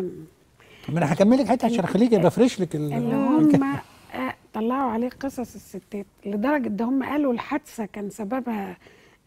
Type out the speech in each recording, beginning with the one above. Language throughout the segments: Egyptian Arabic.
ما انا هكمل لك حته عشان اخليك بفرش لك ال- اللي هم آه، طلعوا عليه قصص الستات لدرجه ده هم قالوا الحادثه كان سببها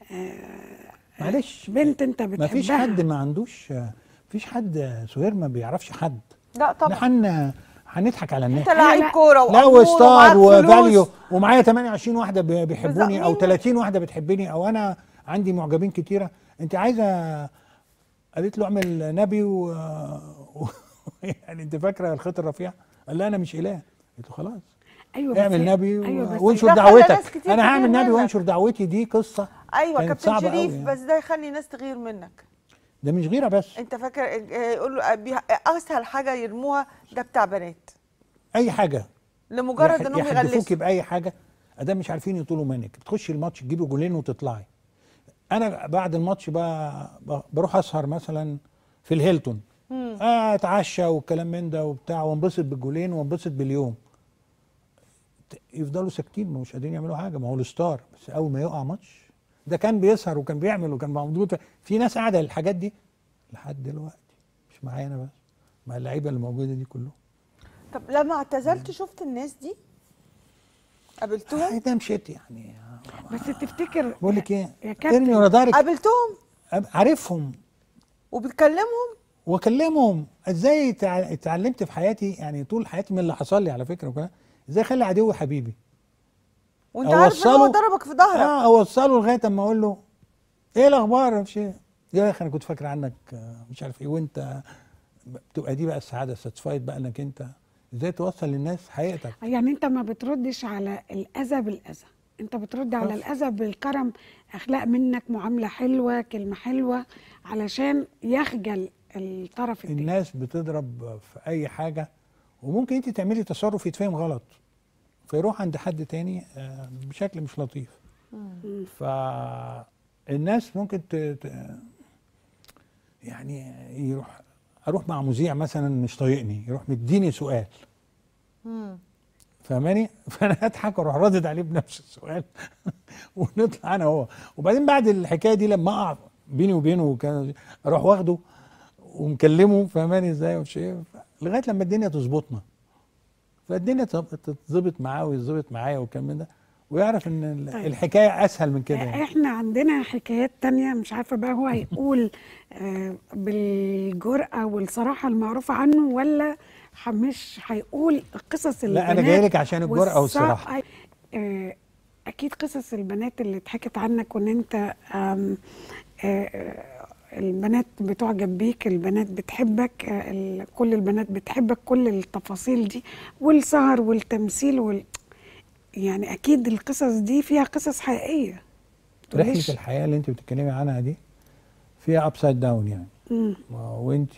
معلش بنت انت بتحبها ما فيش حد ما عندوش فيش حد سهير ما بيعرفش حد لا طبعا احنا هنضحك على الناس انت لعيب لا. كوره لا وأمور وستار ومعاك فلوس. وفاليو ومعايا 28 واحده بي- بيحبوني او بالظبط. 30 واحده بتحبني او انا عندي معجبين كتيره انت عايزه قالت له اعمل نبي و... و... يعني انت فاكره الخيط الرفيع قال لا انا مش اله قلت له خلاص ايوه بس اعمل نبي و... ايوه بس وانشر ده خلى دعوتك ناس كتير انا هعمل تغير نبي منك. وانشر دعوتي دي قصه ايوه كانت كابتن صعبة شريف أوي يعني. بس ده يخلي ناس تغير منك ده مش غيره بس انت فاكر اه، يقول له اه، بيه- اسهل حاجه يرموها ده بتاع بنات اي حاجه لمجرد يح- انهم يحدفوكي يغلسوا باي حاجه ادام مش عارفين يطولوا منك بتخشي الماتش تجيبي جولين وتطلعي انا بعد الماتش بقى ب- بروح اسهر مثلا في الهيلتون آه اتعشى والكلام من ده وبتاع وانبسط بالجولين وانبسط باليوم ت- يفضلوا ساكتين ما مش قادرين يعملوا حاجه ما هو الستار بس اول ما يقع ماتش ده كان بيسهر وكان بيعمل وكان موجود في ناس قاعده للحاجات دي لحد دلوقتي مش معايا انا بس مع اللعيبه اللي موجوده دي كلهم طب لما اعتزلت شفت الناس دي قابلتهم ده مشيت يعني بس تفتكر بقول لك ايه يا كابتن. ارمي ورا ظهرك قابلتهم أب- عارفهم وبتكلمهم واكلمهم ازاي تع- اتعلمت في حياتي يعني طول حياتي من اللي حصل لي على فكره وكده ازاي اخلي عدوي حبيبي وانت عارف ان هو أوصله- ضربك في ظهرك اه اوصله لغايه اما اقول له ايه الاخبار مش إيه؟ يا اخي انا كنت فاكر عنك آه، مش عارف ايه وانت بتبقى دي بقى السعاده ساتسفايد بقى انك انت ازاي توصل للناس حقيقتك يعني انت ما بتردش على الاذى بالاذى انت بترد على خلاص. الاذى بالكرم اخلاق منك معامله حلوه كلمه حلوه علشان يخجل الطرف التاني الناس بتضرب في اي حاجه وممكن انت تعملي تصرف يتفهم غلط فيروح عند حد تاني آه، بشكل مش لطيف فالناس ممكن ت... ت... يعني يروح اروح مع مذيع مثلا مش طايقني يروح مديني سؤال فاهماني فانا اضحك واروح رادد عليه بنفس السؤال ونطلع انا هو وبعدين بعد الحكايه دي لما اقع بيني وبينه وكان اروح واخده ومكلمه فاهماني ازاي ومش ايه لغايه لما الدنيا تظبطنا فالدنيا تظبط- تتظبط معاه ويتظبط معايا والكلام من ده ويعرف ان ال- طيب. الحكايه اسهل من كده يعني. احنا عندنا حكايات تانية مش عارفة بقى هو هيقول آه، بالجرأة والصراحة المعروفة عنه ولا ح- مش هيقول قصص البنات لا انا جاي لك عشان الجرأه والصع- والصراحه آه، اكيد قصص البنات اللي اتحكت عنك وان انت آم، آه، آه، البنات بتعجب بيك البنات بتحبك آه، ال- كل البنات بتحبك كل التفاصيل دي والسهر والتمثيل وال يعني اكيد القصص دي فيها قصص حقيقيه رحله تقوليش- الحياه اللي انت بتتكلمي عنها دي فيها ابسايد داون يعني مم. وانت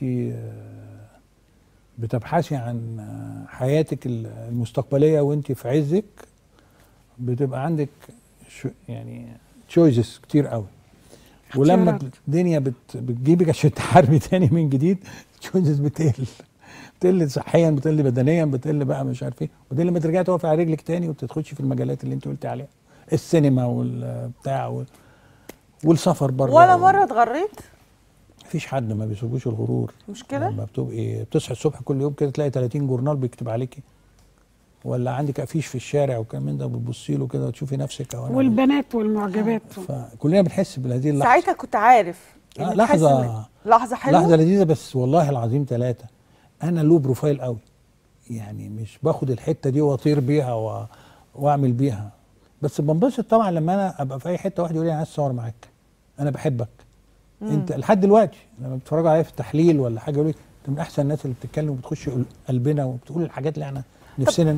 بتبحثي عن آه، حياتك ال- المستقبليه وانت في عزك بتبقى عندك شو يعني تشويسز كتير قوي ولما اختيارات. الدنيا بت بتجيبك عشان تحاربي تاني من جديد تشويسز بتقل بتقل صحيا بتقل بدنيا بتقل بقى مش عارف ايه وبعدين لما ترجعي تقفي على رجلك تاني وتخشي في المجالات اللي انت قلتي عليها السينما والبتاع وال- والسفر بره ولا مره اتغريت مفيش حد ما بيسيبوش الغرور مش كده؟ لما بتبقي بتصحي الصبح كل يوم كده تلاقي 30 جورنال بيكتب عليكي ولا عندك افيش في الشارع وكلام من ده بتبصي له كده وتشوفي نفسك او انا والبنات والمعجبات فكلنا بنحس بهذه اللحظه ساعتها كنت عارف آه، إن تحس لحظة- إن- لحظه حلوه لحظه لذيذه بس والله العظيم ثلاثه انا له بروفايل قوي يعني مش باخد الحته دي واطير بيها و... واعمل بيها بس بنبسط طبعا لما انا ابقى في اي حته واحد يقول لي انا عايز اصور معاك انا بحبك انت لحد دلوقتي لما بتتفرجوا عليا في التحليل ولا حاجه يقول لي انت من احسن الناس اللي بتتكلم وبتخش قلبنا وبتقول الحاجات اللي احنا نفسنا